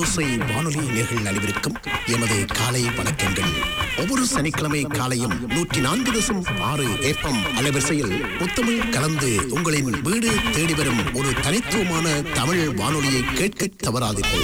தமிழோசை வானொலி நேர்கள் அனைவருக்கும் எமது காலை வணக்கங்கள் ஒவ்வொரு சனிக்கிழமை காலையும் நூற்றி நான்கு தசம் ஆறு ஏப்பம் அலைவரிசையில் முத்தமிழ் கலந்து உங்களின் வீடு தேடி வரும் ஒரு தனித்துவமான தமிழ் வானொலியை கேட்க தவறாதீர்கள்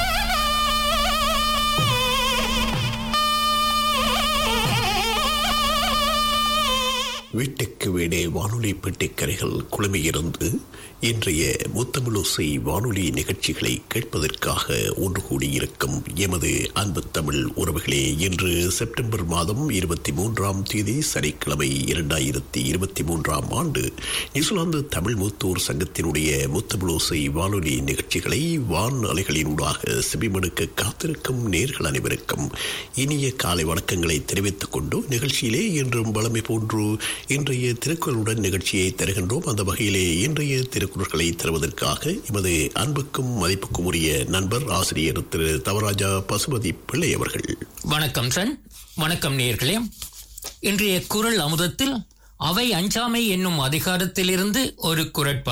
வீட்டுக்கு வீடே வானொலி பெட்டிக்கரைகள் குழுமியிருந்து இன்றைய முத்தமிழோசை வானொலி நிகழ்ச்சிகளை கேட்பதற்காக ஒன்று கூடியிருக்கும் எமது அன்பு தமிழ் உறவுகளே இன்று செப்டம்பர் மாதம் இருபத்தி மூன்றாம் தேதி சனிக்கிழமை இரண்டாயிரத்தி இருபத்தி மூன்றாம் ஆண்டு நியூசிலாந்து தமிழ் மூத்தோர் சங்கத்தினுடைய முத்தமிழோசை வானொலி நிகழ்ச்சிகளை வான் அலைகளினூடாக செபிமடுக்க காத்திருக்கும் நேர்கள் அனைவருக்கும் இனிய காலை வணக்கங்களை தெரிவித்துக் கொண்டு நிகழ்ச்சியிலே இன்றும் வளமை போன்று இன்றைய திருக்குறளுடன் நிகழ்ச்சியை தருகின்றோம் அந்த வகையிலே இன்றைய திருக்குறள்களை தருவதற்காக எமது அன்புக்கும் மதிப்புக்கும் உரிய நண்பர் ஆசிரியர் திரு தவராஜா பசுபதி பிள்ளை அவர்கள் வணக்கம் சன் வணக்கம் நேர்களே இன்றைய குரல் அமுதத்தில் அவை அஞ்சாமை என்னும் அதிகாரத்திலிருந்து ஒரு குரட்பா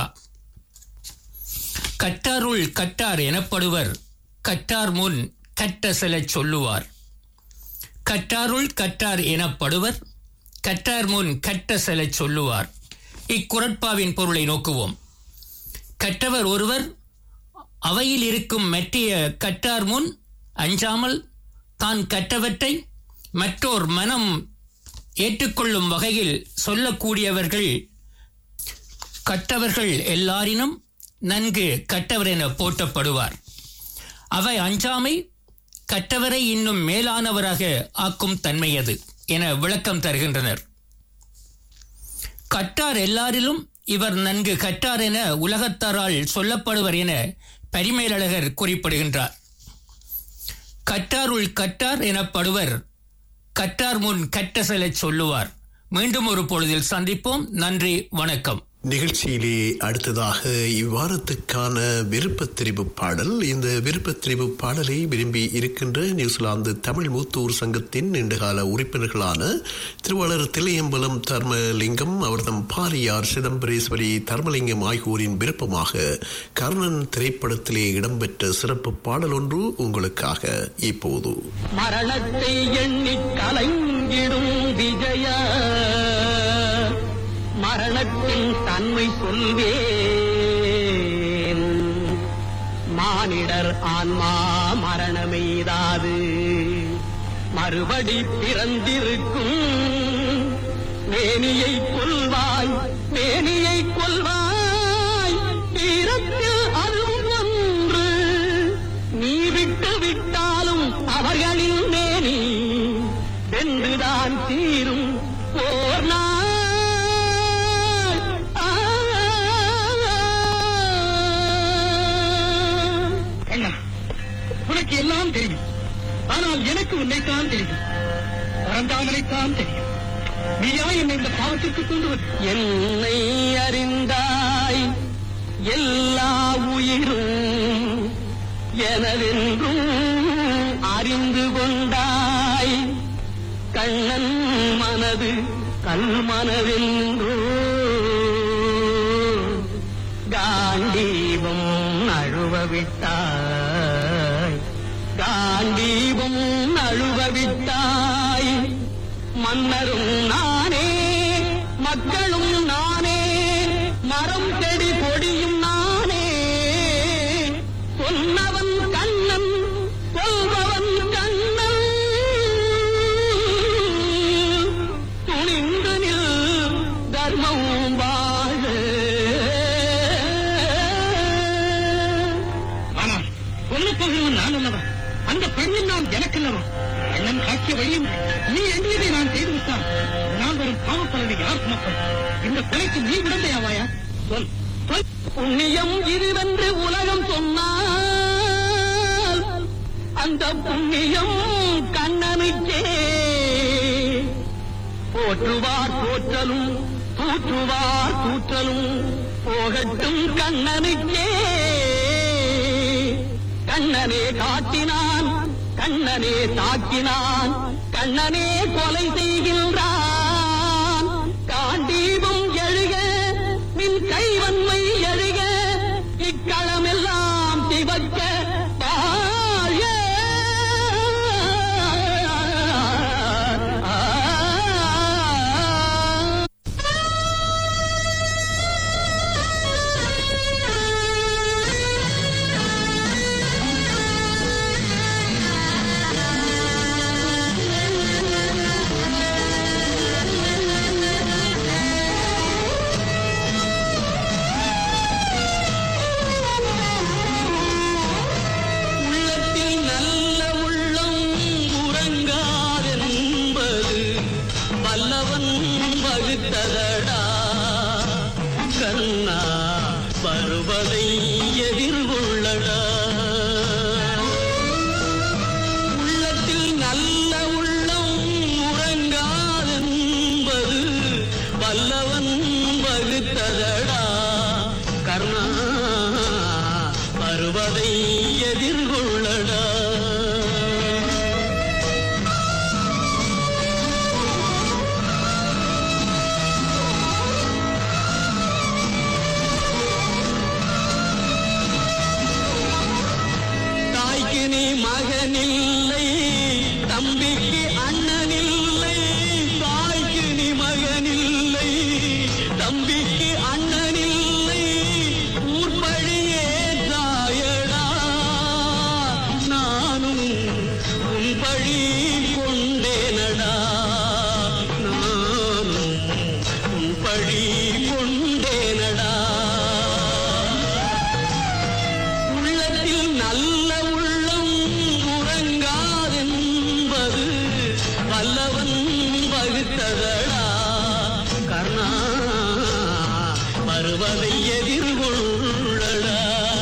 கட்டாருள் கட்டார் எனப்படுவர் கட்டார் முன் கட்ட செலச் சொல்லுவார் கட்டாருள் கட்டார் எனப்படுவர் கட்டார் முன் கட்ட செலச் சொல்லுவார் இக்குரட்பாவின் பொருளை நோக்குவோம் கற்றவர் ஒருவர் அவையில் இருக்கும் மெட்டிய கட்டார் முன் அஞ்சாமல் தான் கற்றவற்றை மற்றோர் மனம் ஏற்றுக்கொள்ளும் வகையில் சொல்லக்கூடியவர்கள் கற்றவர்கள் எல்லாரினும் நன்கு கற்றவர் என போற்றப்படுவார் அவை அஞ்சாமை கற்றவரை இன்னும் மேலானவராக ஆக்கும் தன்மையது என விளக்கம் தருகின்றனர் கட்டார் எல்லாரிலும் இவர் நன்கு கட்டார் என உலகத்தாரால் சொல்லப்படுவர் என பரிமேலழகர் குறிப்பிடுகின்றார் கட்டாருள் கட்டார் எனப்படுவர் கட்டார் முன் கட்ட செலச் சொல்லுவார் மீண்டும் ஒரு பொழுதில் சந்திப்போம் நன்றி வணக்கம் நிகழ்ச்சியிலே அடுத்ததாக இவ்வாரத்துக்கான விருப்பத் தெரிவு பாடல் இந்த விருப்பத் தெரிவு பாடலை விரும்பி இருக்கின்ற நியூசிலாந்து தமிழ் மூத்தூர் சங்கத்தின் நீண்டகால உறுப்பினர்களான திருவாளர் தில்லையம்பலம் தர்மலிங்கம் அவர்தம் பாரியார் சிதம்பரேஸ்வரி தர்மலிங்கம் ஆகியோரின் விருப்பமாக கர்ணன் திரைப்படத்திலே இடம்பெற்ற சிறப்பு பாடல் ஒன்று உங்களுக்காக இப்போது மரணத்தை எண்ணி கலங்கிடும் விஜய மரணத்தின் தன்மை சொல்வேன் மானிடர் ஆன்மா மரணமெய்தாது மறுபடி பிறந்திருக்கும் மேனியை கொல்வாய் மேனியை கொல்வாய் தீரத்தில் அதுவும் ஒன்று நீ விட்டு விட்டாலும் அவர்களின் மேனி வென்றுதான் தீரும் போர் நாள் அண்ணா உனக்கு எல்லாம் தெரியும் ஆனால் எனக்கு உன்னைத்தான் தெரியும் பரந்தாமனைத்தான் தெரியும் நீயா என்னை இந்த பாவத்திற்கு கொண்டு வந்து என்னை அறிந்தாய் எல்லா உயிரும் எனவென்றும் அறிந்து கொண்டாய் கண்ணன் மனது கல்மனவென்றோ காண்டீபம் நழுவ விட்டாய் காண்டீபம் நழுவ விட்டாய் மன்னரும் நானே மக்களும் நானே மரம் செடி கொடியும் நானே சொன்னவன் கண்ணன் சொல்பவன் கண்ணன் துணிந்து நில் தர்மம் வாழ ஆனால் கொல்ல போகிறவன் நான் அல்லவா அந்த பெண்ணின் நான் எனக்கு அல்லவா அண்ணன் காட்சிய வழியும் நீ எண்ணியதை நான் செய்து விட்டால் நான் வரும் பாவப்பலனை யார் சுமப்பது இந்த கொலைக்கு நீ விடந்தையாவாயா சொல் சொல் புண்ணியம் இதுவென்று உலகம் சொன்னால் அந்த புண்ணியம் கண்ணனுக்கே போற்றுவார் போற்றலும் தூற்றுவார் தூற்றலும் போகட்டும் கண்ணனுக்கே கண்ணனே காட்டினான் கண்ணனே தாக்கினான் கண்ணனே கொலை செய்கின்றான் காண்டீபம் எழுக மின் கைவன்மை எழுக இக்களமெல்லாம் சிவக்க வகுத்ததடா கண்ணா வருவதை எதிர்கொள்ளடா உள்ளத்தில் நல்ல உள்ளம் உறங்காதென்பது வல்லவன் வகுத்ததடா கர்ணா வருவதை எதிர்கொள்ளடா தாய்க்கு நீ மகனில்லை தம்பிக்கு அண்ணனில்லை தாய்க்கு நீ மகனில்லை தம்பிக்கு அண்ணனில்லை ஊர்பழியே தாயடா நானும் உன் பழி கொண்டேனடா நானும் உன் பழி கொண்டேனடா உள்ளத்தில் நல்ல உள்ளம் உறங்காதென்பது வல்லவன் வகுத்ததடா கர்ணா வருவதை எதிர்கொள்ளடா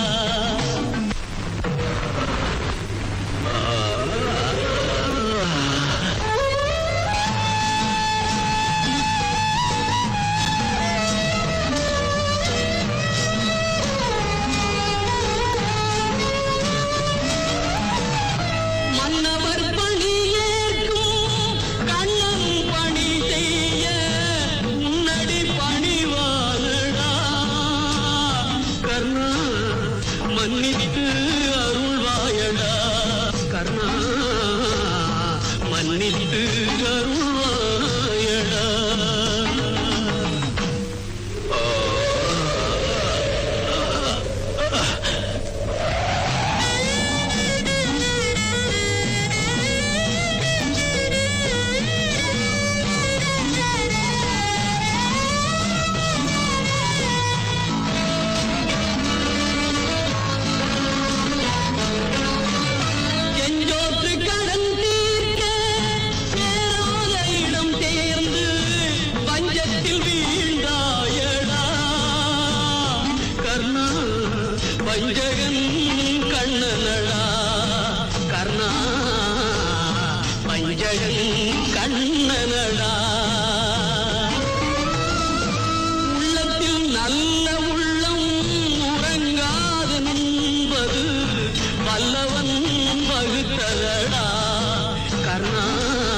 மன்னவர் பணி ஏற்கும் கண்ணன் பணி செய்ய முன்னடி பணிவானடா கர்ணா மன்னித்து அருள்வாயடா கர்ணா மன்னித்து அருள்வாயடா எஞ்சோற்று கடன் தீர்க்க நேராத இடம் தேர்ந்து பஞ்சத்தில் வீழ்ந்தாயடா கர்ணா பஞ்சகன் கண்ணனடா கர்ணா பஞ்சகன் கண்ணனடா உள்ளத்தில் நல்ல உள்ளம் உறங்காது நண்பது வல்லவன் வகுத்ததடா கர்ணா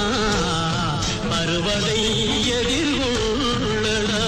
வருவதை எதிர்கொள்ளடா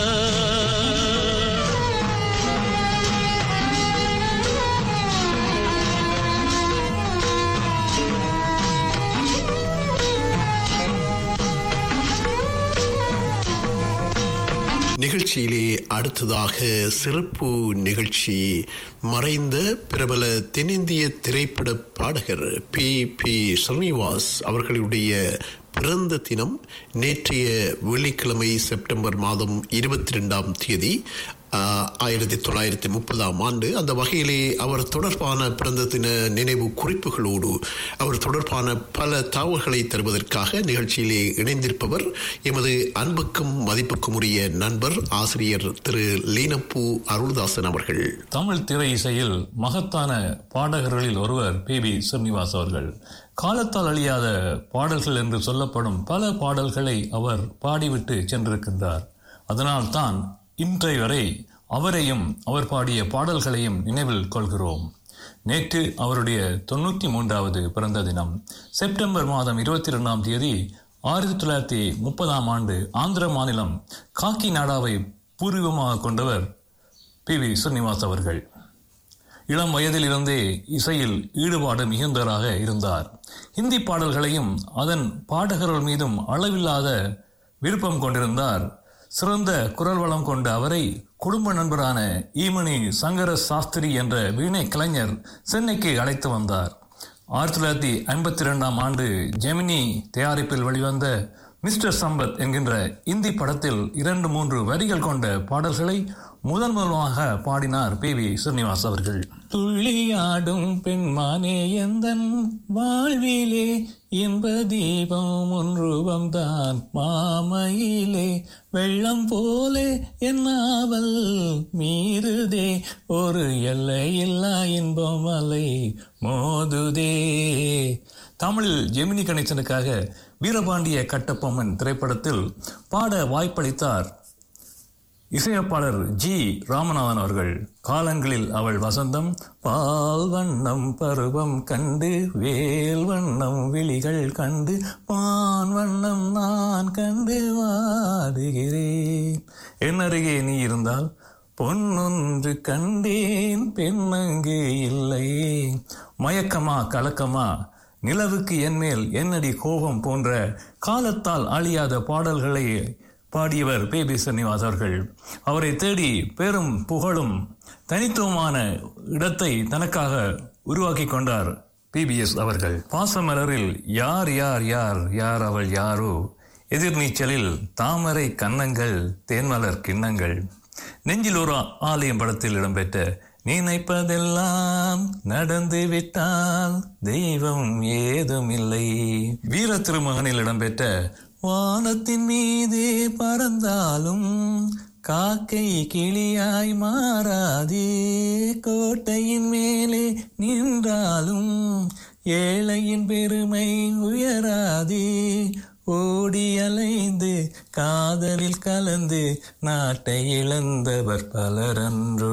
நிகழ்ச்சியிலே அடுத்ததாக சிறப்பு நிகழ்ச்சி மறைந்த பிரபல தென்னிந்திய திரைப்பட பாடகர் பி பி ஸ்ரீனிவாஸ் அவர்களுடைய பிறந்த தினம் நேற்றைய வெள்ளிக்கிழமை செப்டம்பர் மாதம் இருபத்தி ரெண்டாம் தேதி ஆஹ், ஆயிரத்தி தொள்ளாயிரத்தி முப்பதாம் ஆண்டு அந்த வகையிலே அவர் தொடர்பான பிறந்த தின நினைவு குறிப்புகளோடு அவர் தொடர்பான பல தகவல்களை தருவதற்காக நிகழ்ச்சியிலே இணைந்திருப்பவர் எமது அன்புக்கும் மதிப்புக்கும் உரிய நண்பர் ஆசிரியர் திரு லீனப்பூ அருள்தாசன் அவர்கள் தமிழ் திரை இசையில் மகத்தான பாடகர்களில் ஒருவர் பி பி ஸ்ரீனிவாஸ் அவர்கள் காலத்தால் அழியாத பாடல்கள் என்று சொல்லப்படும் பல பாடல்களை அவர் பாடிவிட்டு சென்றிருக்கின்றார் அதனால் தான் இன்றை வரை அவரையும் அவர் பாடிய பாடல்களையும் நினைவில் கொள்கிறோம் நேற்று அவருடைய தொண்ணூற்றி மூன்றாவது பிறந்த தினம் செப்டம்பர் மாதம் இருபத்தி ரெண்டாம் தேதி ஆயிரத்தி தொள்ளாயிரத்தி முப்பதாம் ஆண்டு ஆந்திர மாநிலம் காக்கி நாடாவை பூர்வீகமாக கொண்டவர் பி வி ஸ்ரீனிவாஸ் அவர்கள் இளம் வயதிலிருந்தே இசையில் ஈடுபாடு மிகுந்தவராக இருந்தார் ஹிந்தி பாடல்களையும் அதன் பாடகர்கள் மீதும் அளவில்லாத விருப்பம் கொண்டிருந்தார் சிறந்த குரல் வளம் கொண்ட அவரை குடும்ப நண்பரான ஈமணி சங்கர சாஸ்திரி என்ற வீணை கலைஞர் சென்னைக்கு அழைத்து வந்தார் ஆயிரத்தி தொள்ளாயிரத்தி ஐம்பத்தி ரெண்டாம் ஆண்டு ஜெமினி தயாரிப்பில் வெளிவந்த மிஸ்டர் சம்பத் என்கின்ற இந்தி படத்தில் இரண்டு மூன்று வரிகள் கொண்ட பாடல்களை முதன் முதலாக பாடினார் பி வி ஸ்ரீனிவாஸ் அவர்கள் துள்ளியாடும் பெண்மானே எந்தன் வாழ்விலே இன்ப தீபம் ஒன்றுவம்தான் மாமையிலே வெள்ளம் போலே என் நாவல் மீறுதே ஒரு எல்லையில்லா இன்பம் அலை மோதுதே தமிழில் ஜெமினி கணேசனுக்காக வீரபாண்டிய கட்டபொம்மன் திரைப்படத்தில் பாட வாய்ப்பளித்தார் இசையமைப்பாளர் ஜி ராமநாதன் அவர்கள் காலங்களில் அவள் வசந்தம் பால் வண்ணம் பருவம் கண்டு வேல் வண்ணம் விழிகள் கண்டு பான் வண்ணம் நான் கண்டு வாடுகிறேன் என் அருகே நீ இருந்தால் பொன்னொன்று கண்டேன் பெண்ணங்கே இல்லை மயக்கமா கலக்கமா நிலவுக்கு என்மேல் என்னடி கோபம் போன்ற காலத்தால் அழியாத பாடல்களை பாடியவர் பே பி சன்னிவாஸ் அவர்கள் அவரை தேடி பெரும் புகழும் தனித்துவமான இடத்தை தனக்காக உருவாக்கி கொண்டார் பிபிஎஸ் அவர்கள் பாசமலரில் யார் யார் யார் யார் அவள் யாரோ எதிர்நீச்சலில் தாமரை கன்னங்கள் தேன்மலர் கிண்ணங்கள் நெஞ்சில் ஒரு ஆலயம் படத்தில் இடம்பெற்ற நினைப்பதெல்லாம் நடந்து விட்டால் தெய்வம் ஏதும் இல்லை வீர திருமகனில் இடம்பெற்ற வானத்தின் மீது பறந்தாலும் காக்கை கிளியாய் மாறாது கோட்டையின் மேலே நின்றாலும் ஏழையின் பெருமை உயராது ஓடி அலைந்து காதலில் கலந்து நாட்டை இழந்தவர் பலரன்றோ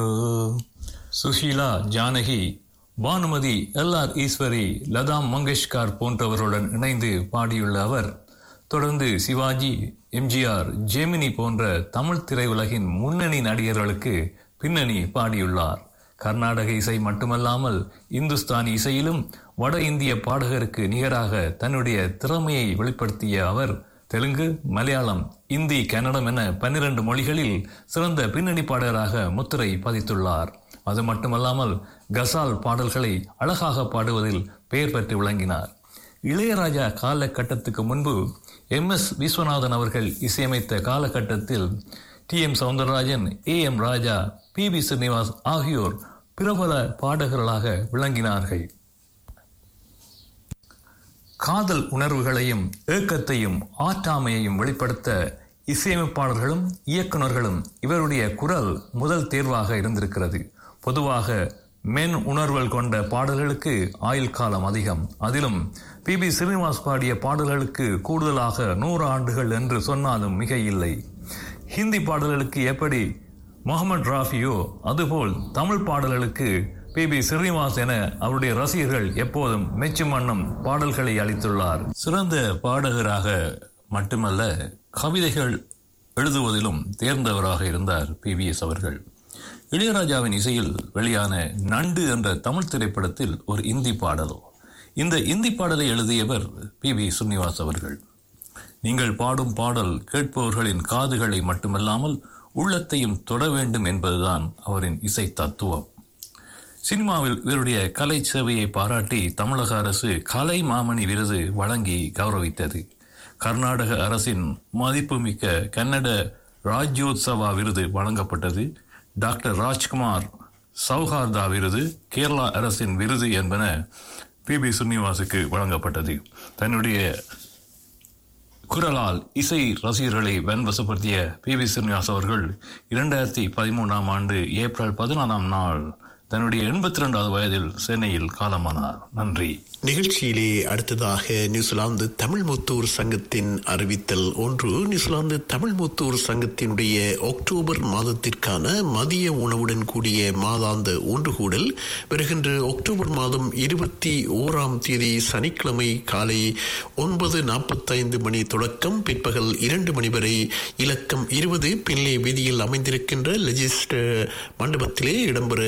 சுஷீலா ஜானகி பானுமதி எல் ஆர் ஈஸ்வரி லதா மங்கேஷ்கர் போன்றவர்களுடன் இணைந்து பாடியுள்ள அவர் தொடர்ந்து சிவாஜி எம்ஜிஆர் ஜெமினி போன்ற தமிழ் திரையுலகின் முன்னணி நடிகர்களுக்கு பின்னணி பாடியுள்ளார் கர்நாடக இசை மட்டுமல்லாமல் இந்துஸ்தானி இசையிலும் வட இந்திய பாடகருக்கு நிகராக தன்னுடைய திறமையை வெளிப்படுத்திய அவர் தெலுங்கு மலையாளம் இந்தி கன்னடம் என பன்னிரண்டு மொழிகளில் சிறந்த பின்னணி பாடகராக முத்திரை பதித்துள்ளார் அது மட்டுமல்லாமல் கசால் பாடல்களை அழகாக பாடுவதில் பெயர் பெற்று விளங்கினார் இளையராஜா காலகட்டத்துக்கு முன்பு எம் எஸ் விஸ்வநாதன் அவர்கள் இசையமைத்த காலகட்டத்தில் T M Soundararajan A M Raja P B Srinivas ஆகியோர் பிரபல பாடகர்களாக விளங்கினார்கள் காதல் உணர்வுகளையும் ஏக்கத்தையும் ஆற்றாமையையும் வெளிப்படுத்த இசையமைப்பாளர்களும் இயக்குநர்களும் இவருடைய குரல் முதல் தேர்வாக இருந்திருக்கிறது பொதுவாக மென் உணர்வுகள் கொண்ட பாடல்களுக்கு ஆயுள் காலம் அதிகம் அதிலும் பி பி ஸ்ரீனிவாஸ் பாடிய பாடல்களுக்கு கூடுதலாக நூறு ஆண்டுகள் என்று சொன்னாலும் மிக இல்லை ஹிந்தி பாடல்களுக்கு எப்படி முகமது ராஃபியோ அதுபோல் தமிழ் பாடல்களுக்கு பி பி ஸ்ரீனிவாஸ் என அவருடைய ரசிகர்கள் எப்போதும் மெச்சும் வண்ணம் பாடல்களை அளித்துள்ளார் சிறந்த பாடகராக மட்டுமல்ல கவிதைகள் எழுதுவதிலும் தேர்ந்தவராக இருந்தார் பி வி எஸ் அவர்கள் இளையராஜாவின் இசையில் வெளியான நண்டு என்ற தமிழ் திரைப்படத்தில் ஒரு இந்தி பாடலோ இந்த இந்தி பாடலை எழுதியவர் பி வி ஸ்ரீனிவாஸ் அவர்கள் நீங்கள் பாடும் பாடல் கேட்பவர்களின் காதுகளை மட்டுமல்லாமல் உள்ளத்தையும் தொட வேண்டும் என்பதுதான் அவரின் இசை தத்துவம் சினிமாவில் இவருடைய கலை சேவையை பாராட்டி தமிழக அரசு கலை மாமணி விருது வழங்கி கௌரவித்தது கர்நாடக அரசின் மதிப்புமிக்க கன்னட ராஜ்யோத்சவா விருது வழங்கப்பட்டது டாக்டர் ராஜ்குமார் சௌஹார்தா விருது கேரளா அரசின் விருது என்பன பி பி ஸ்ரீனிவாசுக்கு வழங்கப்பட்டது தன்னுடைய குரலால் இசை ரசிகர்களை வன்வசப்படுத்திய பி வி ஸ்ரீனிவாஸ் அவர்கள் இரண்டாயிரத்தி பதிமூணாம் ஆண்டு ஏப்ரல் பதினாலாம் நாள் தன்னுடைய எண்பத்தி ரெண்டாவது வயதில் சென்னையில் காலமானார் நன்றி நிகழ்ச்சியிலே அடுத்ததாக நியூசிலாந்து தமிழ் முத்தூர் சங்கத்தின் அறிவித்தல் ஒன்று நியூசிலாந்து தமிழ் முத்தூர் சங்கத்தினுடைய அக்டோபர் மாதத்திற்கான மதிய உணவுடன் கூடிய மாதாந்த ஒன்றுகூடல் வருகின்ற அக்டோபர் மாதம் இருபத்தி ஓராம் தேதி சனிக்கிழமை காலை ஒன்பது நாற்பத்தைந்து மணி தொடக்கம் பிற்பகல் இரண்டு மணி வரை இலக்கம் இருபது பின்லே வீதியில் அமைந்திருக்கின்ற லெஜிஸ்டர் மண்டபத்திலே இடம்பெற இருக்கின்ற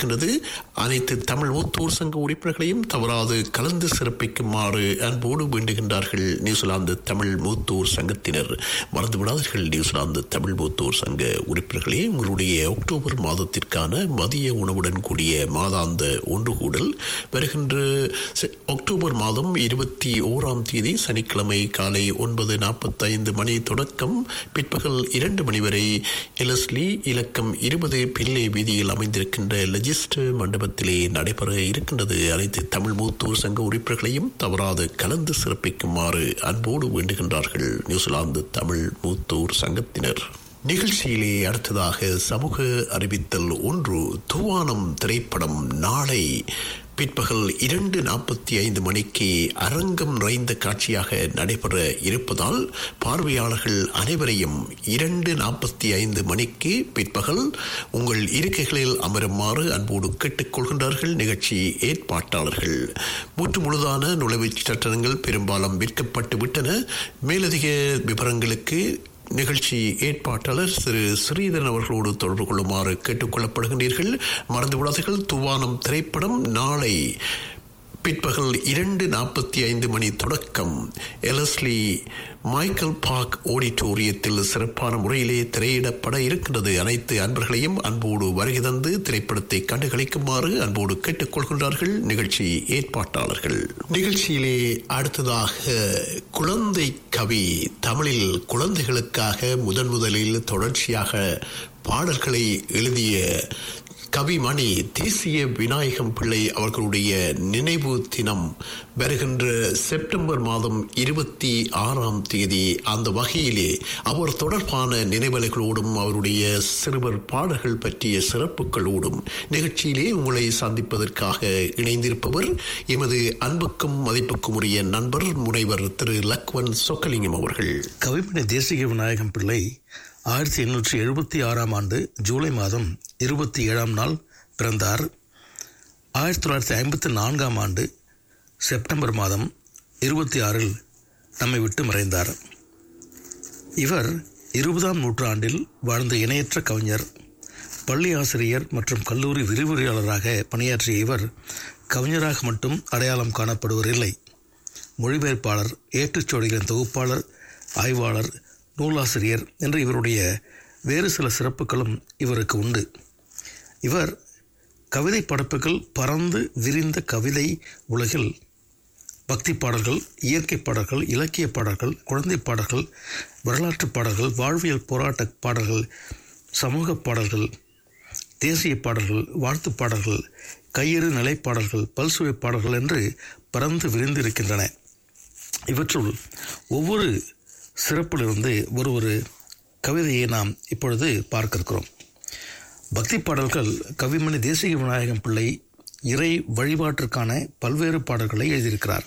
இருக்கின்றது அனைத்து தமிழ் மூத்தோர் சங்க உறுப்பினர்களையும் தவறாது கலந்து சிறப்பிக்குமாறு அன்போடு வேண்டுகின்றார்கள் நியூசிலாந்து தமிழ் மூத்தோர் சங்கத்தினர் மறந்துவிடாதீர்கள் நியூசிலாந்து தமிழ் மூத்தோர் சங்க உறுப்பினர்களே உங்களுடைய அக்டோபர் மாதத்திற்கான மதிய உணவுடன் கூடிய மாதாந்த ஒன்று கூடல் வருகின்ற செ- அக்டோபர் மாதம் இருபத்தி ஓராம் தேதி சனிக்கிழமை காலை ஒன்பது நாற்பத்தைந்து மணி தொடக்கம் பிற்பகல் இரண்டு மணி வரை எலஸ்லி இலக்கம் இருபது பிள்ளை வீதியில் அமைந்திருக்கின்ற லெஜிஸ்டர் மண்டபத்திலே நடைபெற இருக்கின்றது அனைத்து தமிழ் மூத்தோர் சங்க உறுப்பினர்களையும் தவறாது கலந்து சிறப்பிக்குமாறு அன்போடு வேண்டுகின்றார்கள் நியூசிலாந்து தமிழ் மூத்தோர் சங்கத்தினர் நிகழ்ச்சியிலே அடுத்ததாக சமூக அறிவித்தல் ஒன்று துவானம் திரைப்படம் நாளை பிற்பகல் இரண்டு நாற்பத்தி ஐந்து மணிக்கு அரங்கம் நிறைந்த காட்சியாக நடைபெற இருப்பதால் பார்வையாளர்கள் அனைவரையும் இரண்டு நாற்பத்தி ஐந்து மணிக்கு பிற்பகல் உங்கள் இருக்கைகளில் அமருமாறு அன்போடு கேட்டுக்கொள்கின்றார்கள் நிகழ்ச்சி ஏற்பாட்டாளர்கள் முற்று முழுதான நுழைவுச் சட்டங்கள் பெரும்பாலும் விற்கப்பட்டு விட்டன மேலதிக விவரங்களுக்கு நிகழ்ச்சி ஏற்பாட்டாளர் திரு ஸ்ரீதரன் அவர்களோடு தொடர்பு கொள்ளுமாறு கேட்டுக்கொள்ளப்படுகின்றீர்கள் மறந்துவிடாதீர்கள் துவானம் திரைப்படம் நாளை பிற்பகல் இரண்டு நாற்பத்தி ஐந்து மணி தொடக்கம் எலஸ்லி மைக்கேல் பார்க் ஆடிட்டோரியத்தில் சிறப்பான முறையிலே திரையிடப்பட இருக்கின்றது அனைத்து அன்பர்களையும் அன்போடு வருகை தந்து திரைப்படத்தை கண்டுகளிக்குமாறு அன்போடு கேட்டுக்கொள்கின்றார்கள் நிகழ்ச்சி ஏற்பாட்டாளர்கள் நிகழ்ச்சியிலே அடுத்ததாக குழந்தை கவி தமிழில் குழந்தைகளுக்காக முதன் முதலில் தொடர்ச்சியாக பாடல்களை எழுதிய கவிமணி தேசிய விநாயகம் பிள்ளை அவர்களுடைய நினைவு தினம் வருகின்ற செப்டம்பர் மாதம் இருபத்தி ஆறாம் தேதி அந்த வகையிலே அவர் தொடர்பான நினைவலைகளோடும் அவருடைய சிறுவர் பாடல்கள் பற்றிய சிறப்புகளோடும் நிகழ்ச்சியிலே உங்களை சந்திப்பதற்காக இணைந்திருப்பவர் எமது அன்புக்கும் மதிப்புக்கும் உரிய நண்பர் முனைவர் திரு லக்வன் சொக்கலிங்கம் அவர்கள் கவிமணி தேசிக விநாயகம் பிள்ளை ஆயிரத்தி எண்ணூற்றி எழுபத்தி ஆறாம் ஆண்டு ஜூலை மாதம் இருபத்தி ஏழாம் நாள் பிறந்தார் ஆயிரத்தி தொள்ளாயிரத்தி ஐம்பத்தி நான்காம் ஆண்டு செப்டம்பர் மாதம் இருபத்தி ஆறில் நம்மை விட்டு மறைந்தார் இவர் இருபதாம் நூற்றாண்டில் வாழ்ந்த இணையற்ற கவிஞர் பள்ளி ஆசிரியர் மற்றும் கல்லூரி விரிவுரையாளராக பணியாற்றிய இவர் கவிஞராக மட்டும் அடையாளம் காணப்படுவதில்லை மொழிபெயர்ப்பாளர் ஏட்டுச்சோடிகளின் தொகுப்பாளர் ஆய்வாளர் நூலாசிரியர் என்று இவருடைய வேறு சில சிறப்புகளும் இவருக்கு உண்டு இவர் கவிதை படைப்புகள் பறந்து விரிந்த கவிதை உலகில் பக்தி பாடல்கள் இயற்கை பாடல்கள் இலக்கிய பாடல்கள் குழந்தை பாடல்கள் வரலாற்று பாடல்கள் வாழ்வியல் போராட்ட பாடல்கள் சமூக பாடல்கள் தேசிய பாடல்கள் வாழ்த்து பாடல்கள் கையெறு நிலைப்பாடல்கள் பல்சுவை பாடல்கள் என்று பறந்து விரிந்திருக்கின்றன இவற்றுள் ஒவ்வொரு சிறப்பிலிருந்து ஒரு ஒரு கவிதையை நாம் இப்பொழுது பார்க்க இருக்கிறோம் பக்தி பாடல்கள் கவிமணி தேசிக விநாயகம் பிள்ளை இறை வழிபாட்டிற்கான பல்வேறு பாடல்களை எழுதியிருக்கிறார்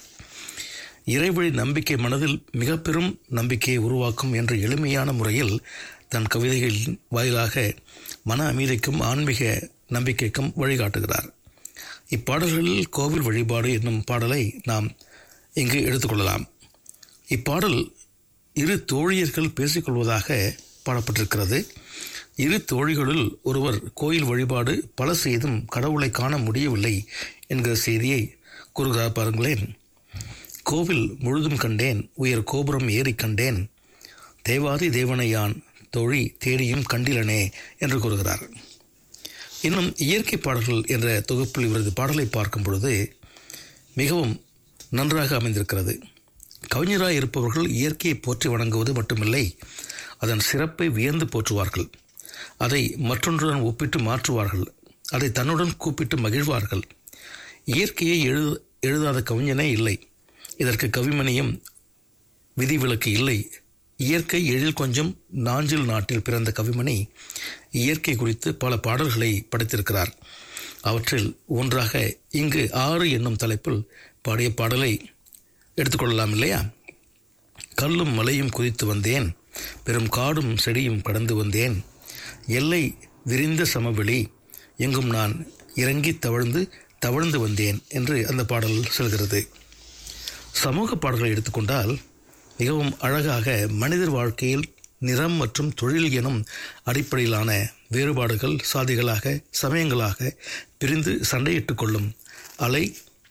இறைவழி நம்பிக்கை மனதில் மிக பெரும் நம்பிக்கையை உருவாக்கும் என்ற எளிமையான முறையில் தன் கவிதைகளின் வாயிலாக மன அமைதிக்கும் ஆன்மீக நம்பிக்கைக்கும் வழிகாட்டுகிறார் இப்பாடல்களில் கோவில் வழிபாடு என்னும் பாடலை நாம் இங்கு எடுத்துக்கொள்ளலாம் இப்பாடல் இரு தோழியர்கள் பேசிக்கொள்வதாக பாடப்பட்டிருக்கிறது இரு தோழிகளுள் ஒருவர் கோயில் வழிபாடு பல செய்தும் கடவுளை காண முடியவில்லை என்கிற செய்தியை கூறுகிறார் பாருங்களேன் கோவில் முழுதும் கண்டேன் உயர் கோபுரம் ஏறி கண்டேன் தேவாதி தேவனையான் தோழி தேடியும் கண்டிலனே என்று கூறுகிறார் இன்னும் இயற்கை பாடல்கள் என்ற தொகுப்பில் இவரது பாடலை பார்க்கும் பொழுது மிகவும் நன்றாக அமைந்திருக்கிறது கவிஞராய் இருப்பவர்கள் இயற்கையை போற்றி வணங்குவது மட்டுமில்லை அதன் சிறப்பை வியந்து போற்றுவார்கள் அதை மற்றொன்றுடன் ஒப்பிட்டு மாற்றுவார்கள் அதை தன்னுடன் கூப்பிட்டு மகிழ்வார்கள் இயற்கையை எழு எழுதாத கவிஞனே இல்லை இதற்கு கவிமணியும் விதிவிலக்கு இல்லை இயற்கை எழில் கொஞ்சம் நாஞ்சில் நாட்டில் பிறந்த கவிமணி இயற்கை குறித்து பல பாடல்களை படைத்திருக்கிறார் அவற்றில் ஒன்றாக இங்கு ஆறு என்னும் தலைப்பில் பாடிய பாடலை எடுத்துக்கொள்ளலாம் இல்லையா கல்லும் மலையும் குதித்து வந்தேன் பெரும் காடும் செடியும் கடந்து வந்தேன் எல்லை விரிந்த சமவெளி எங்கும் நான் இறங்கி தவழ்ந்து தவழ்ந்து வந்தேன் என்று அந்த பாடல் செல்கிறது சமூக பாடல்களை எடுத்துக்கொண்டால் மிகவும் அழகாக மனிதர் வாழ்க்கையில் நிறம் மற்றும் தொழில் எனும் அடிப்படையிலான வேறுபாடுகள் சாதிகளாக சமயங்களாக பிரிந்து சண்டையிட்டுக் கொள்ளும் அலை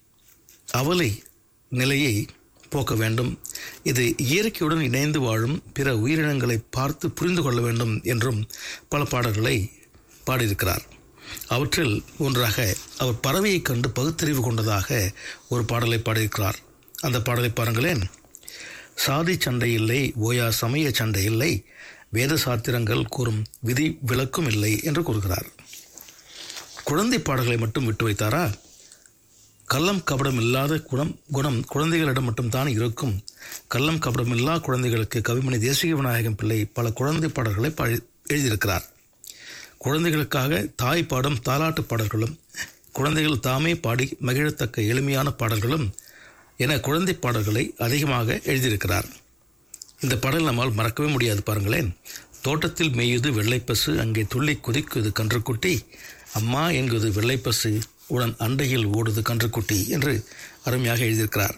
அவலை நிலையை போக்க வேண்டும் இது இயற்கையுடன் இணைந்து வாழும் பிற உயிரினங்களை பார்த்து புரிந்து கொள்ள வேண்டும் என்றும் பல பாடல்களை பாடியிருக்கிறார் அவற்றில் ஒன்றாக அவர் பறவையைக் கண்டு பகுத்தறிவு கொண்டதாக ஒரு பாடலை பாடியிருக்கிறார் அந்த பாடலை பாருங்களேன் சாதி சண்டை இல்லை ஓயா சமய சண்டை இல்லை வேத சாத்திரங்கள் கூறும் விதி விளக்கும் இல்லை என்று கூறுகிறார் குழந்தை பாடல்களை மட்டும் விட்டு வைத்தாரா கள்ளம் கபடம் இல்லாத குணம் குணம் குழந்தைகளிடம் மட்டும்தான் இருக்கும் கள்ளம் கபடம் இல்லா குழந்தைகளுக்கு கவிமணி தேசிக விநாயகம் பிள்ளை பல குழந்தை பாடல்களை பாடி எழுதியிருக்கிறார் குழந்தைகளுக்காக தாய் பாடும் தாலாட்டு பாடல்களும் குழந்தைகள் தாமே பாடி மகிழத்தக்க எளிமையான பாடல்களும் என குழந்தை பாடல்களை அதிகமாக எழுதியிருக்கிறார் இந்த பாடல் நம்மால் மறக்கவே முடியாது பாருங்களேன் தோட்டத்தில் மேயுது வெள்ளைப்பசு அங்கே துள்ளி குதிக்குது கன்றுக்குட்டி அம்மா என்குது வெள்ளைப்பசு உடன் அண்டையில் ஓடுது கன்றுக்குட்டி என்று அருமையாக எழுதியிருக்கிறார்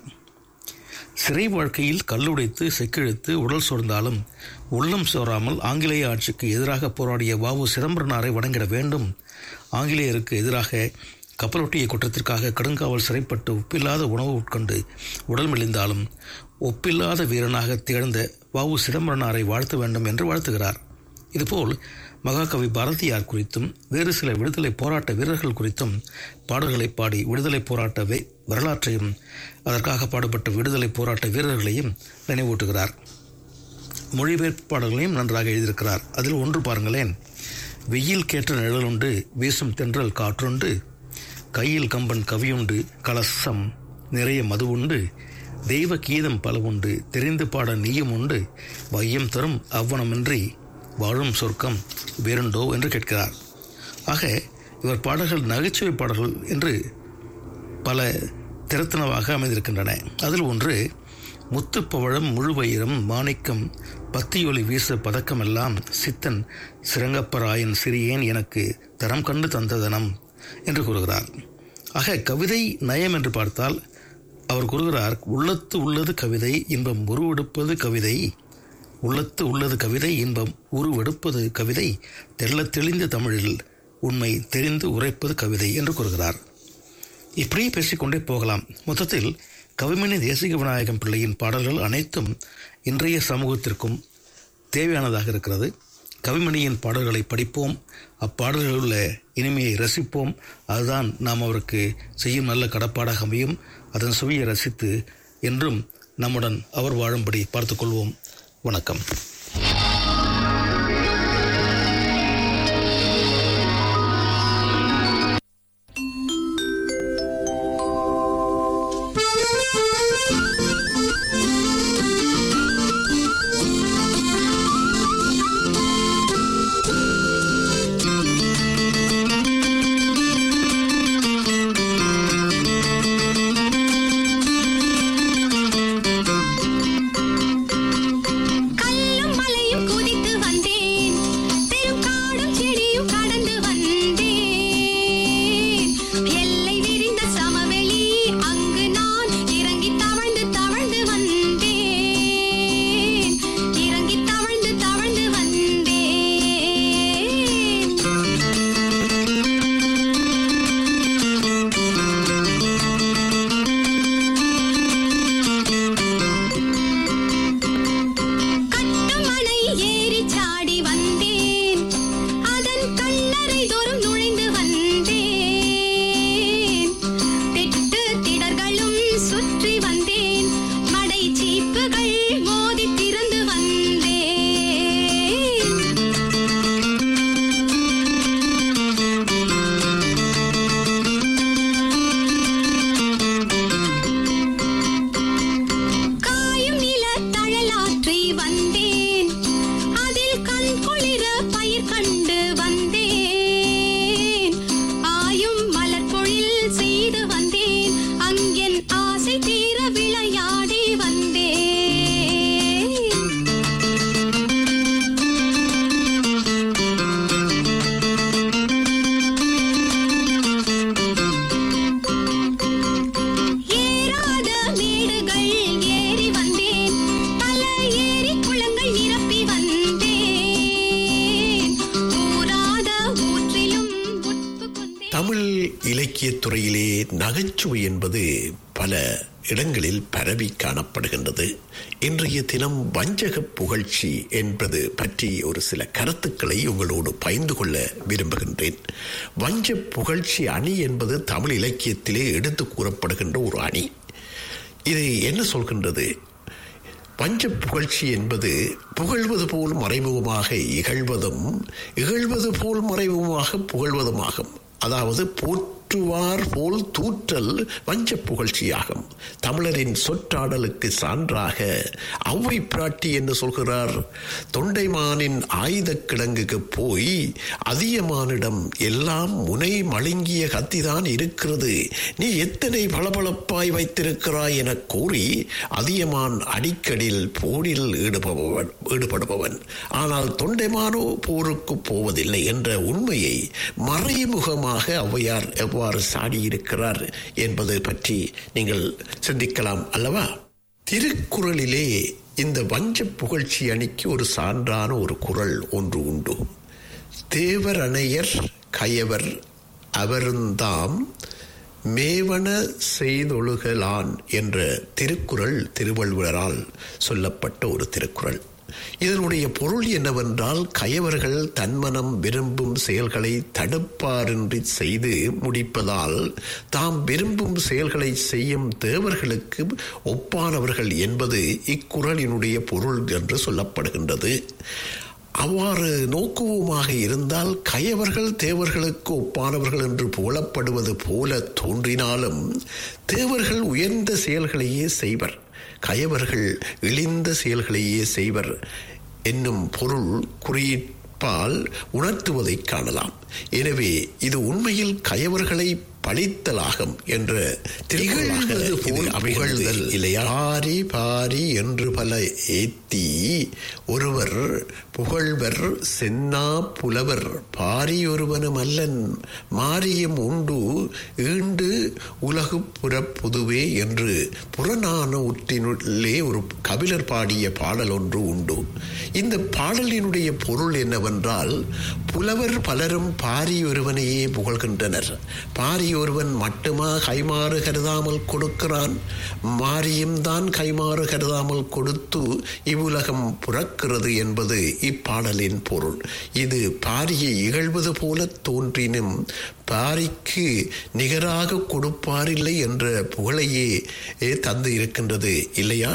சிறை வாழ்க்கையில் கல்லுடைத்து செக்கிழுத்து உடல் சோர்ந்தாலும் உள்ளம் சோராமல் ஆங்கிலேய ஆட்சிக்கு எதிராக போராடிய வாவு சிதம்பரனாரை வணங்கிட வேண்டும் ஆங்கிலேயருக்கு எதிராக கப்பலொட்டிய குற்றத்திற்காக கடுங்காவல் சிறைப்பட்டு உப்பில்லாத உணவு உட்கொண்டு உடல் மெலிந்தாலும் ஒப்பில்லாத வீரனாக திகழ்ந்த வாவு சிதம்பரனாரை வாழ்த்த வேண்டும் என்று வாழ்த்துகிறார் இதுபோல் மகாகவி பாரதியார் குறித்தும் வேறு சில விடுதலை போராட்ட வீரர்கள் குறித்தும் பாடல்களை பாடி விடுதலை போராட்ட வே- வரலாற்றையும் அதற்காக பாடுபட்ட விடுதலை போராட்ட வீரர்களையும் நினைவூட்டுகிறார் மொழிபெயர்ப்பு பாடல்களையும் நன்றாக எழுதியிருக்கிறார் அதில் ஒன்று பாருங்களேன் வெயில் கேட்ட நிழலுண்டு வீசும் தென்றல் காற்றுண்டு கையில் கம்பன் கவியுண்டு கலசம் நிறைய மது உண்டு தெய்வ கீதம் பல உண்டு தெரிந்து பாட நீயும் உண்டு வையம் தரும் அவ்வனமின்றி வாழும் சொர்க்கம் வேறுண்டோ என்று கேட்கிறார் ஆக இவர் பாடல்கள் நகைச்சுவை பாடல்கள் என்று பல திறத்தனவாக அமைந்திருக்கின்றன அதில் ஒன்று முத்துப்பவழம் முழுவயிரம் மாணிக்கம் பத்தியொலி வீச பதக்கமெல்லாம் சித்தன் சிறங்கப்பராயன் சிறியேன் எனக்கு தரம் கண்டு தந்ததனம் என்று கூறுகிறார் ஆக கவிதை நயம் என்று பார்த்தால் அவர் கூறுகிறார் உள்ளத்து உள்ளது கவிதை இன்பம் உருவெடுப்பது கவிதை உள்ளத்து உள்ளது கவிதை இன்பம் உருவெடுப்பது கவிதை தெள்ளத் தெளிந்த தமிழில் உண்மை தெரிந்து உரைப்பது கவிதை என்று கூறுகிறார் இப்படியே பேசிக்கொண்டே போகலாம் மொத்தத்தில் கவிமணி தேசிக விநாயகம் பிள்ளையின் பாடல்கள் அனைத்தும் இன்றைய சமூகத்திற்கும் தேவையானதாக இருக்கிறது கவிமணியின் பாடல்களை படிப்போம் அப்பாடல்களில் உள்ள இனிமையை ரசிப்போம் அதுதான் நாம் அவருக்கு செய்யும் நல்ல கடப்பாடாக அமையும் அதன் சுவையை ரசித்து என்றும் நம்முடன் அவர் வாழும்படி பார்த்துக்கொள்வோம் வணக்கம் கல்லும் இலக்கியத் துறையிலே நகைச்சுவை என்பது பல இடங்களில் பரவி காணப்படுகின்றது இன்றைய தினம் வஞ்சக புகழ்ச்சி என்பது பற்றி ஒரு சில கருத்துக்களை உங்களோடு பகிர்ந்து கொள்ள விரும்புகின்றேன் வஞ்ச புகழ்ச்சி அணி என்பது தமிழ் இலக்கியத்திலே எடுத்து கூறப்படுகின்ற ஒரு அணி இது என்ன சொல்கின்றது பஞ்ச புகழ்ச்சி என்பது புகழ்வது போல் மறைமுகமாக இகழ்வதும் இகழ்வது போல் மறைமுகமாக புகழ்வதுமாகும் அதாவது போற்றுவார் போல் தூற்றல் வஞ்ச புகழ்ச்சியாகும் தமிழரின் சொற்றாடலுக்கு சான்றாக ஔவை பிராட்டி என்ன சொல்கிறார் தொண்டைமானின் ஆயுத கிடங்குக்கு போய் அதியமானிடம் எல்லாம் முனை மழுங்கிய கத்திதான் இருக்கிறது நீ எத்தனை பளபளப்பாய் வைத்திருக்கிறாய் என கூறி அதியமான் அடிக்கடில் போரில் ஈடுபடுபவன் ஈடுபடுபவன் ஆனால் தொண்டைமானோ போருக்கு போவதில்லை என்ற உண்மையை மறைமுகமாக ஔவையார் எவ்வாறு சாடியிருக்கிறார் என்பது பற்றி நீங்கள் சிந்திக்கலாம் அல்லவா திருக்குறளிலே இந்த வஞ்ச புகழ்ச்சி அணிக்கு ஒரு சான்றான ஒரு குறள் ஒன்று உண்டு தேவரணையர் கயவர் அவருந்தாம் மேவன செய்தொழுகலான் என்ற திருக்குறள் திருவள்ளுவரால் சொல்லப்பட்ட ஒரு திருக்குறள் இதனுடைய பொருள் என்னவென்றால் கயவர்கள் தன்மனம் விரும்பும் செயல்களை தடுப்பாரின்றி செய்து முடிப்பதால் தாம் விரும்பும் செயல்களை செய்யும் தேவர்களுக்கு ஒப்பானவர்கள் என்பது இக்குறளினுடைய பொருள் என்று சொல்லப்படுகின்றது அவ்வாறு நோக்குவோமாக இருந்தால் கயவர்கள் தேவர்களுக்கு ஒப்பானவர்கள் என்று புகழப்படுவது போல தோன்றினாலும் தேவர்கள் உயர்ந்த செயல்களையே செய்வர் கயவர்கள் இழிந்த செயல்களையே செய்வர் என்னும் பொருள் குறிப்பால் உணர்த்துவதை காணலாம் எனவே இது உண்மையில் கயவர்களை பழித்தலாகும் என்ற திகழ்வது போல் அமைகழ்தல் இல்லையா பாரி பாரி என்று பல ஏத்தி ஒருவர் புகழ்வர் சென்னா புலவர் பாரி ஒருவனும் அல்லன் மாரியம் உண்டு ஈண்டு உலகு புறப்புதுவே என்று புறநான உற்றினுள்ளே ஒரு கபிலர் பாடிய பாடல் ஒன்று உண்டு இந்த பாடலினுடைய பொருள் என்னவென்றால் புலவர் பலரும் பாரி ஒருவனையே புகழ்கின்றனர் பாரி ஒருவன் மட்டுமா கைமாறு கருதாமல் கொடுக்கிறான் மாரியும் தான் கைமாறு கருதாமல் கொடுத்து இவ்வுலகம் புறக்கிறது என்பது இப்பாடலின் பொருள் இது பாரியை இகழ்வது போல தோன்றினும் பாரிக்கு நிகராக கொடுப்பாரில்லை என்ற புகழையே தந்து இருக்கின்றது இல்லையா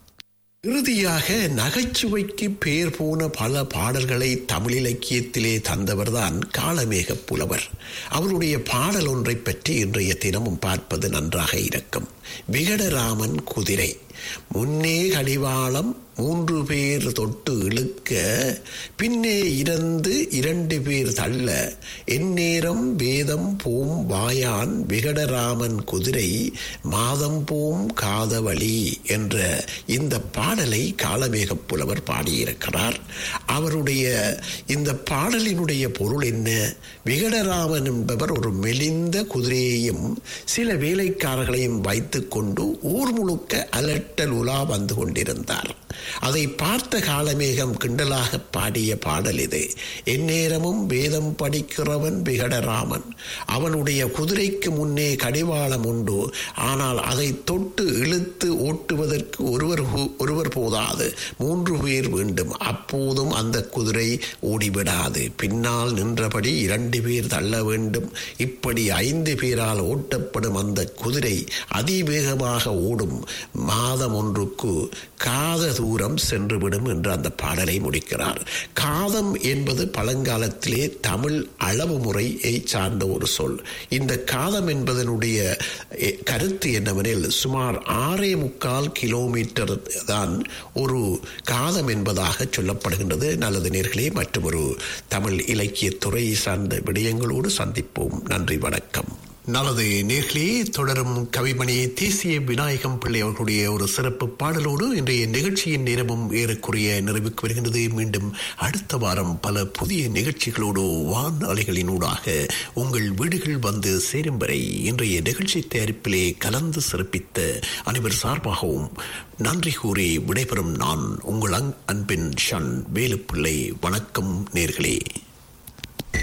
இறுதியாக நகைச்சுவைக்கு பேர் போன பல பாடல்களை தமிழ் இலக்கியத்திலே தந்தவர்தான் காளமேக புலவர் அவருடைய பாடல் ஒன்றை பற்றி இன்றைய தினமும் பார்ப்பது நன்றாக இருக்கும் விகடராமன் குதிரை முன்னே கடிவாளம் மூன்று பேர் தொட்டு இழுக்க பின்னே இறந்து இரண்டு பேர் தள்ள எந்நேரம் வேதம் போம் வாயான் விகடராமன் குதிரை மாதம் போம் காதவழி என்ற இந்த பாடலை காலமேகப் புலவர் பாடியிருக்கிறார் அவருடைய இந்த பாடலினுடைய பொருள் என்ன விகடராமன் என்பவர் ஒரு மெலிந்த குதிரையையும் சில வேலைக்காரர்களையும் வைத்துக்கொண்டு ஊர் முழுக்க அலட்டல் உலா வந்து கொண்டிருந்தார் அதை பார்த்த காலமேகம் கிண்டலாக பாடிய பாடல் இது எந்நேரமும் வேதம் படிக்கிறவன் விகடராமன் அவனுடைய குதிரைக்கு முன்னே கடிவாளம் உண்டு ஆனால் அதை தொட்டு இழுத்து ஓட்டுவதற்கு ஒருவர் ஒருவர் போதாது மூன்று பேர் வேண்டும் அப்போதும் அந்த குதிரை ஓடிவிடாது பின்னால் நின்றபடி இரண்டு பேர் தள்ள வேண்டும் இப்படி ஐந்து பேரால் ஓட்டப்படும் அந்த குதிரை அதிவேகமாக ஓடும் மாதம் ஒன்றுக்கு காத தூரம் சென்றுவிடும் என்று அந்த பாடலை முடிக்கிறார் காதம் என்பது பழங்காலத்திலே தமிழ் அளவு முறையை சார்ந்த ஒரு சொல் இந்த காதம் என்பதனுடைய கருத்து என்னவெனில் சுமார் ஆறே முக்கால் கிலோமீட்டர் தான் ஒரு காதம் என்பதாக சொல்லப்படுகின்றது நல்லது நேர்களே மற்றும் ஒரு தமிழ் இலக்கிய துறை சார்ந்த விடயங்களோடு சந்திப்போம் நன்றி வணக்கம் நல்லது நேர்களே தொடரும் கவிமணி தேசிய விநாயகம் பிள்ளை அவர்களுடைய ஒரு சிறப்பு பாடலோடு இன்றைய நிகழ்ச்சியின் நேரமும் ஏறக்குறைய நிறைவுக்கு வருகின்றது மீண்டும் அடுத்த வாரம் பல புதிய நிகழ்ச்சிகளோடு வான் அலைகளினூடாக உங்கள் வீடுகள் வந்து சேரும் வரை இன்றைய நிகழ்ச்சி தயாரிப்பிலே கலந்து சிறப்பித்த அனைவர் சார்பாகவும் நன்றி கூறி விடைபெறும் நான் உங்கள் அன்பின் ஷன் வேலுப்பிள்ளை வணக்கம் நேர்களே